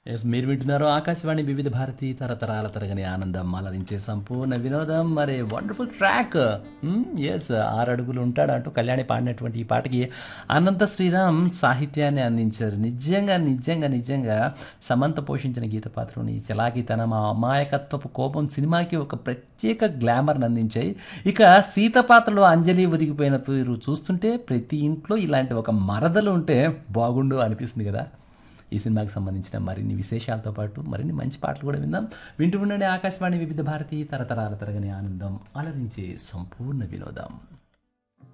yes మీరు వింటున్నారు ఆకాశవాణి వివిధ భారతి తరతరాల తరగని ఆనందం అలరించే సంపూర్ణ వినోదం మరి వండర్ఫుల్ ట్రాక్ ఎస్ ఆరు అడుగులు ఉంటాడు అంటూ కళ్యాణి పాడినటువంటి ఈ పాటకి అనంత శ్రీరామ్ సాహిత్యాన్ని అందించారు నిజంగా నిజంగా నిజంగా సమంత పోషించిన గీత పాత్రని చలాకితనం ఆ అమాయకత్వపు కోపం సినిమాకి ఒక ప్రత్యేక గ్లామర్ని అందించాయి ఇక సీత పాత్రలో అంజలి ఒదిగిపోయిన తీరు చూస్తుంటే ప్రతి ఇంట్లో ఇలాంటి ఒక మరదలు ఉంటే బాగుండు అనిపిస్తుంది కదా ఈ సినిమాకి సంబంధించిన మరిన్ని విశేషాలతో పాటు మరిన్ని మంచి పాటలు కూడా విందాం వింటూ ఉండండి ఆకాశవాణి వివిధ భారతి తరతరాల తరగని ఆనందం అలరించే సంపూర్ణ వినోదం